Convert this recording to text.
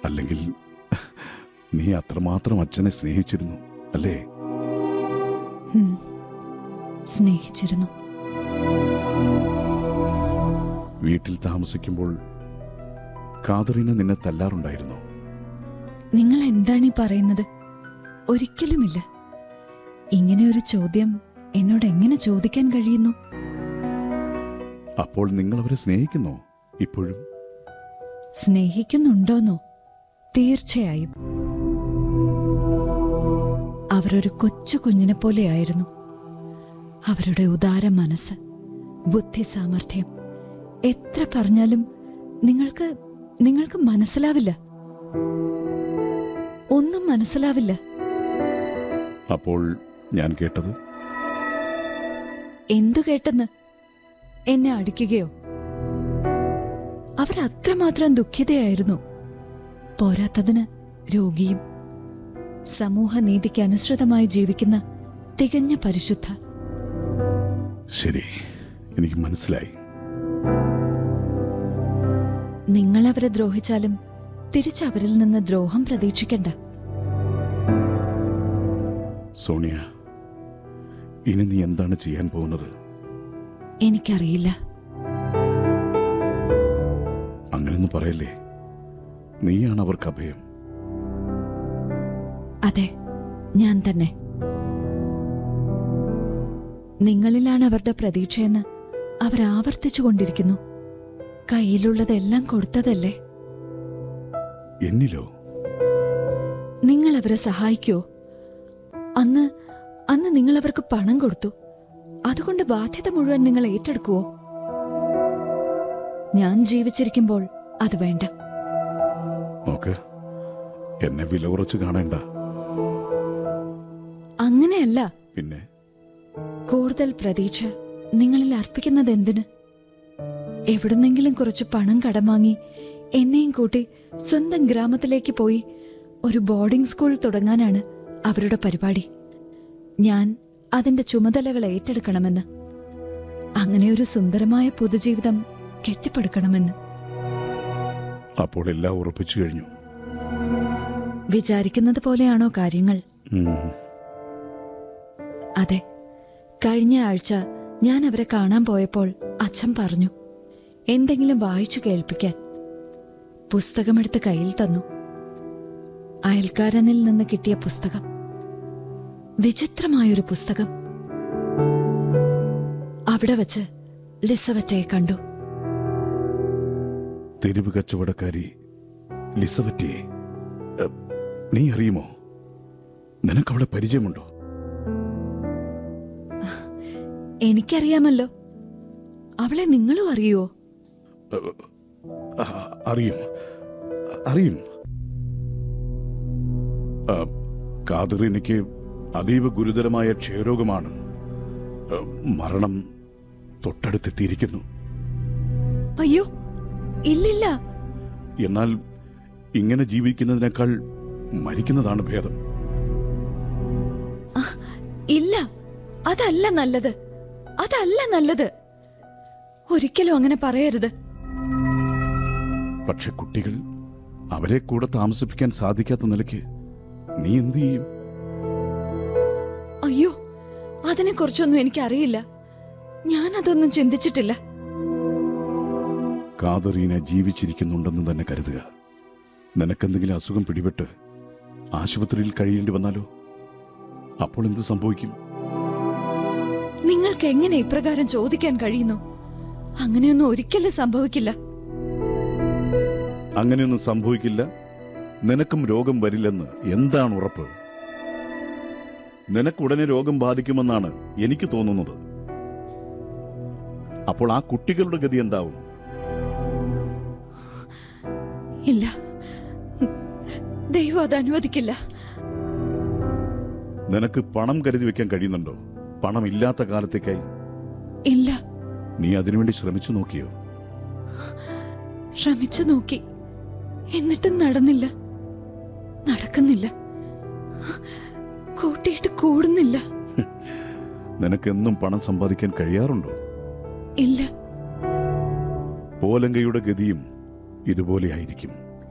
അല്ലെങ്കിൽ നീ അത്രമാത്രം അച്ഛനെ സ്നേഹിച്ചിരുന്നു അല്ലേ ഉം. സ്നേഹിച്ചിരുന്നു വീട്ടിൽ താമസിക്കുമ്പോൾ കാതറീന നിന്നെ തല്ലാറുണ്ടായിരുന്നു നിങ്ങൾ എന്താണ് ഈ പറയുന്നത് ഒരിക്കലുമില്ല ഇങ്ങനെ ഒരു ചോദ്യം എന്നോട് എങ്ങനെ ചോദിക്കാൻ കഴിയുന്നു അപ്പോൾ നിങ്ങൾ അവരെ സ്നേഹിക്കുന്നോ ഇപ്പോഴും സ്നേഹിക്കുന്നുണ്ടോന്നോ തീർച്ചയായും അവരൊരു കൊച്ചു കുഞ്ഞിനെ പോലെയായിരുന്നു അവരുടെ ഉദാര മനസ്സ് ബുദ്ധി സാമർഥ്യം എത്ര പറഞ്ഞാലും നിങ്ങൾക്ക് നിങ്ങൾക്ക് മനസ്സിലാവില്ല ഒന്നും മനസ്സിലാവില്ല അപ്പോൾ ഞാൻ കേട്ടത് എന്തു കേട്ടെന്ന് എന്നെ അടിക്കുകയോ അവർ അത്രമാത്രം ദുഃഖിതയായിരുന്നു പോരാത്തതിന് രോഗിയും സമൂഹ നീതിക്ക് അനുസൃതമായി ജീവിക്കുന്ന തികഞ്ഞ പരിശുദ്ധ ശരി എനിക്ക് മനസ്സിലായി നിങ്ങൾ അവരെ ദ്രോഹിച്ചാലും തിരിച്ചവരിൽ നിന്ന് ദ്രോഹം പ്രതീക്ഷിക്കണ്ട സോണിയ ഇനി നീ എന്താണ് ചെയ്യാൻ പോകുന്നത് എനിക്കറിയില്ല അങ്ങനെയൊന്നും പറയല്ലേ നീയാണ് അവർക്ക് അഭയം അതെ ഞാൻ തന്നെ നിങ്ങളിലാണ് അവരുടെ പ്രതീക്ഷയെന്ന് അവർ ആവർത്തിച്ചുകൊണ്ടിരിക്കുന്നു കയ്യിലുള്ളതെല്ലാം കൊടുത്തതല്ലേ എന്നിലോ നിങ്ങൾ അവരെ സഹായിക്കോ അന്ന് അന്ന് നിങ്ങൾ അവർക്ക് പണം കൊടുത്തു അതുകൊണ്ട് ബാധ്യത മുഴുവൻ നിങ്ങൾ ഏറ്റെടുക്കുവോ ഞാൻ ജീവിച്ചിരിക്കുമ്പോൾ അത് വേണ്ട നോക്ക് എന്നെ വില കുറച്ച് കാണേണ്ട അങ്ങനെയല്ല പിന്നെ കൂടുതൽ പ്രതീക്ഷ നിങ്ങളിൽ അർപ്പിക്കുന്നത് എന്തിന് എവിടുന്നെങ്കിലും കുറച്ച് പണം കടം വാങ്ങി എന്നെയും കൂട്ടി സ്വന്തം ഗ്രാമത്തിലേക്ക് പോയി ഒരു ബോർഡിംഗ് സ്കൂൾ തുടങ്ങാനാണ് അവരുടെ പരിപാടി ഞാൻ അതിന്റെ ചുമതലകൾ ഏറ്റെടുക്കണമെന്ന് അങ്ങനെ ഒരു സുന്ദരമായ പൊതുജീവിതം കെട്ടിപ്പടുക്കണമെന്ന് അപ്പോൾ എല്ലാം ഉറപ്പിച്ചു കഴിഞ്ഞു വിചാരിക്കുന്നത് പോലെയാണോ കാര്യങ്ങൾ ഉം. അതെ കഴിഞ്ഞ ആഴ്ച ഞാൻ അവരെ കാണാൻ പോയപ്പോൾ അച്ഛൻ പറഞ്ഞു എന്തെങ്കിലും വായിച്ചു കേൾപ്പിക്കാൻ പുസ്തകമെടുത്ത് കയ്യിൽ തന്നു അയൽക്കാരനിൽ നിന്ന് കിട്ടിയ പുസ്തകം വിചിത്രമായൊരു പുസ്തകം അവിടെ വച്ച് ലിസവറ്റയെ കണ്ടു തെരുവ് കച്ചവടക്കാരി ലിസവറ്റിയെ എ, നീ അറിയുമോ നിനക്കവളെ പരിചയമുണ്ടോ എനിക്കറിയാമല്ലോ അവളെ നിങ്ങളും അറിയുവോ ആ, അറിയും അറിയും ആ, കാതറിനയ്ക്ക് അതീവ ഗുരുതരമായ ക്ഷയരോഗമാണ് ആ, മരണം തൊട്ടടുത്തെത്തിയിരിക്കുന്നു അയ്യോ ഇല്ലില്ല എന്നാൽ ഇങ്ങനെ ജീവിക്കുന്നതിനേക്കാൾ മരിക്കുന്നതാണ് ഭേദം ഇല്ല അതല്ല നല്ലത് അതല്ല നല്ലത് ഒരിക്കലും അങ്ങനെ പറയരുത് പക്ഷെ കുട്ടികൾ അവരെ കൂടെ താമസിപ്പിക്കാൻ സാധിക്കാത്ത നിലയ്ക്ക് നീ എന്തു ചെയ്യും അയ്യോ അതിനെക്കുറിച്ചൊന്നും എനിക്കറിയില്ല ഞാൻ അതൊന്നും ചിന്തിച്ചിട്ടില്ല കാതറീന ജീവിച്ചിരിക്കുന്നുണ്ടെന്ന് തന്നെ കരുതുക നിനക്കെന്തെങ്കിലും അസുഖം പിടിപെട്ട് ആശുപത്രിയിൽ കഴിയേണ്ടി വന്നാലോ അപ്പോൾ എന്ത് സംഭവിക്കും നിങ്ങൾക്ക് എങ്ങനെ ഇപ്രകാരം ചോദിക്കാൻ കഴിയുന്നു അങ്ങനെയൊന്നും ഒരിക്കലും സംഭവിക്കില്ല അങ്ങനെയൊന്നും സംഭവിക്കില്ല നിനക്കും രോഗം വരില്ലെന്ന് എന്താണ് ഉറപ്പ് നിനക്കുടനെ രോഗം ബാധിക്കുമെന്നാണ് എനിക്ക് തോന്നുന്നത് അപ്പോൾ ആ കുട്ടികളുടെ ഗതി എന്താവും ഇല്ല ദൈവം അത് അനുവദിക്കില്ല നിനക്ക് പണം കരുതി വെക്കാൻ കഴിയുന്നുണ്ടോ പണം ഇല്ലാത്ത കാലത്തേക്കായി ഇല്ല നീ അതിനുവേണ്ടി ശ്രമിച്ചു നോക്കിയോ ശ്രമിച്ചു നോക്കി എന്നിട്ടും നടന്നില്ല നടക്കുന്നില്ല കൂട്ടിയിട്ട് കൂടുന്നില്ല നിനക്കെന്നും പണം സമ്പാദിക്കാൻ കഴിയാറുണ്ടോ ഇല്ല പോലങ്കയുടെ ഗതിയും ഇതുപോലെ ആയിരിക്കും